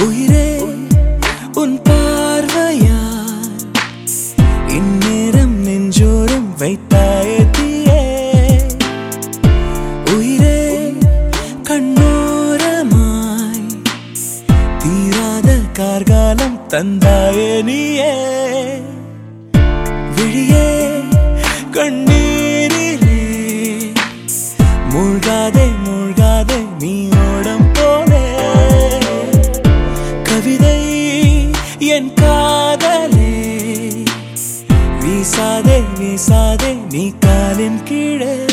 உயிரே உன் பார்வையால் இந்நேரம் நெஞ்சோரம் வைத்தாயே தீயே உயிரே கண்ணோரமாய் தீராத கார்காலம் தந்தாயே நீயே விழியே கண்ணீரிலே மூழ்காதே மூழ்காதே நீ ஓடம் போலே கவிதை என் காதலே வீசாதே வீசாதே நீ காலின் கீழே